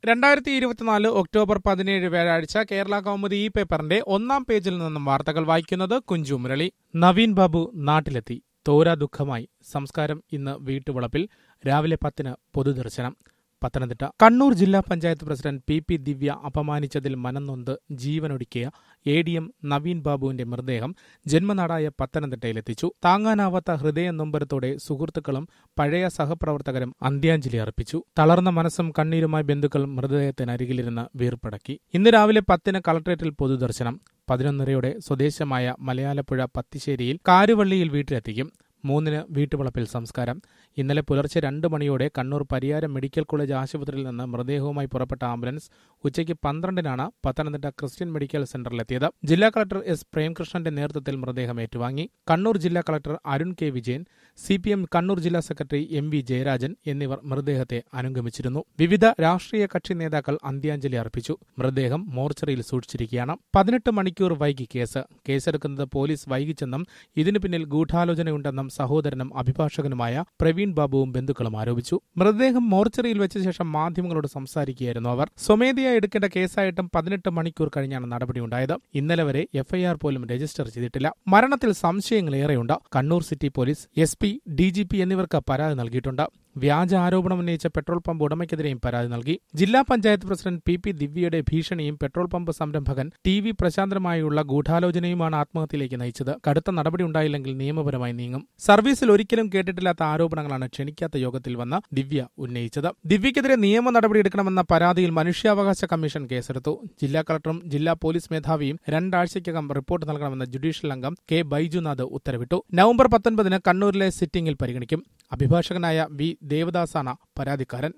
രണ്ടായിരത്തി ഇരുപത്തിനാല് ഒക്ടോബർ പതിനേഴ് വ്യാഴാഴ്ച കേരള കൗമുദി ഈ പേപ്പറിന്റെ ഒന്നാം പേജിൽ നിന്നും വാർത്തകൾ വായിക്കുന്നത് കുഞ്ചു മുരളി നവീൻ ബാബു നാട്ടിലെത്തി തോരാ ദുഃഖമായി സംസ്കാരം ഇന്ന് വീട്ടുവളപ്പിൽ രാവിലെ പത്തിന് പൊതുദർശനം പത്തനംതിട്ട കണ്ണൂർ ജില്ലാ panchayat president P P Divya അപമാനിച്ചതിൽ മനംനൊന്ത് ജീവനൊടുക്കിയ എ ഡി എം നവീൻ ബാബുവിന്റെ മൃതദേഹം ജന്മനാടായ പത്തനംതിട്ടയിലെത്തിച്ചു താങ്ങാനാവാത്ത ഹൃദയ നൊമ്പരത്തോടെ സുഹൃത്തുക്കളും പഴയ സഹപ്രവർത്തകരും അന്ത്യാഞ്ജലി അർപ്പിച്ചു തളർന്ന മനസ്സും കണ്ണീരുമായി ബന്ധുക്കൾ മൃതദേഹത്തിനരികിലിരുന്ന് വീർപ്പടക്കി ഇന്ന് രാവിലെ പത്തിന് കളക്ടറേറ്റിൽ പൊതുദർശനം പതിനൊന്നരയോടെ സ്വദേശമായ മലയാലപ്പുഴ പത്തിശ്ശേരിയിൽ കാരുവള്ളിയിൽ വീട്ടിലെത്തിക്കും മൂന്നിന് വീട്ടുവളപ്പിൽ സംസ്കാരം ഇന്നലെ പുലർച്ചെ രണ്ട് മണിയോടെ കണ്ണൂർ പരിയാരം മെഡിക്കൽ കോളേജ് ആശുപത്രിയിൽ നിന്ന് മൃതദേഹവുമായി പുറപ്പെട്ട ആംബുലൻസ് ഉച്ചയ്ക്ക് പന്ത്രണ്ടിനാണ് പത്തനംതിട്ട ക്രിസ്ത്യൻ മെഡിക്കൽ സെന്ററിലെത്തിയത് ജില്ലാ കളക്ടർ എസ് പ്രേംകൃഷ്ണന്റെ നേതൃത്വത്തിൽ മൃതദേഹം ഏറ്റുവാങ്ങി കണ്ണൂർ ജില്ലാ collector Arun K Vijayan C P M Kannur ജില്ലാ സെക്രട്ടറി എം വി ജയരാജൻ എന്നിവർ മൃതദേഹത്തെ അനുഗമിച്ചിരുന്നു വിവിധ രാഷ്ട്രീയ കക്ഷി നേതാക്കൾ അന്ത്യാഞ്ജലി അർപ്പിച്ചു മൃതദേഹം മോർച്ചറിയിൽ സൂക്ഷിച്ചിരിക്കുകയാണ് പതിനെട്ട് മണിക്കൂർ വൈകി കേസ് കേസെടുക്കുന്നത് പോലീസ് വൈകിച്ചെന്നും ഇതിനു പിന്നിൽ ഗൂഢാലോചനയുണ്ടെന്നും സഹോദരനും അഭിഭാഷകനുമായ പ്രവീൺ ബാബുവും ബന്ധുക്കളും ആരോപിച്ചു മൃതദേഹം മോർച്ചറിയിൽ വെച്ച ശേഷം മാധ്യമങ്ങളോട് സംസാരിക്കുകയായിരുന്നു അവർ സ്വമേധയാ എടുക്കേണ്ട കേസായിട്ടും പതിനെട്ട് മണിക്കൂർ കഴിഞ്ഞാണ് നടപടിയുണ്ടായത് ഇന്നലെ വരെ എഫ്ഐആർ പോലും രജിസ്റ്റർ ചെയ്തിട്ടില്ല മരണത്തിൽ സംശയങ്ങളേറെയുണ്ട് Kannur city police S P D G P എന്നിവർക്ക് പരാതി നൽകിയിട്ടുണ്ട് വ്യാജ ആരോപണം ഉന്നയിച്ച പെട്രോൾ പമ്പ് ഉടമയ്ക്കെതിരെയും പരാതി നൽകി ജില്ലാ പഞ്ചായത്ത് പ്രസിഡന്റ് പി പി ദിവ്യയുടെ ഭീഷണിയും പെട്രോൾ പമ്പ് സംരംഭകൻ ടി വി പ്രശാന്തനുമായുള്ള ഗൂഢാലോചനയുമാണ് ആത്മഹത്യയിലേക്ക് നയിച്ചത് കടുത്ത നടപടി ഉണ്ടായില്ലെങ്കിൽ നിയമപരമായി നീങ്ങും സർവീസിൽ ഒരിക്കലും കേട്ടിട്ടില്ലാത്ത ആരോപണങ്ങളാണ് ക്ഷണിക്കാത്ത യോഗത്തിൽ വന്ന ദിവ്യ ഉന്നയിച്ചത് ദിവ്യക്കെതിരെ നിയമ നടപടിയെടുക്കണമെന്ന പരാതിയിൽ മനുഷ്യാവകാശ കമ്മീഷൻ കേസെടുത്തു ജില്ലാ കളക്ടറും ജില്ലാ പോലീസ് മേധാവിയും രണ്ടാഴ്ചയ്ക്കകം റിപ്പോർട്ട് നൽകണമെന്ന് ജുഡീഷ്യൽ അംഗം കെ ബൈജുനാഥ് ഉത്തരവിട്ടു നവംബർ പത്തൊൻപതിന് കണ്ണൂരിലെ സിറ്റിംഗിൽ പരിഗണിക്കും അഭിഭാഷകനായ വി ദേവദാസാണ് പരാതിക്കാരൻ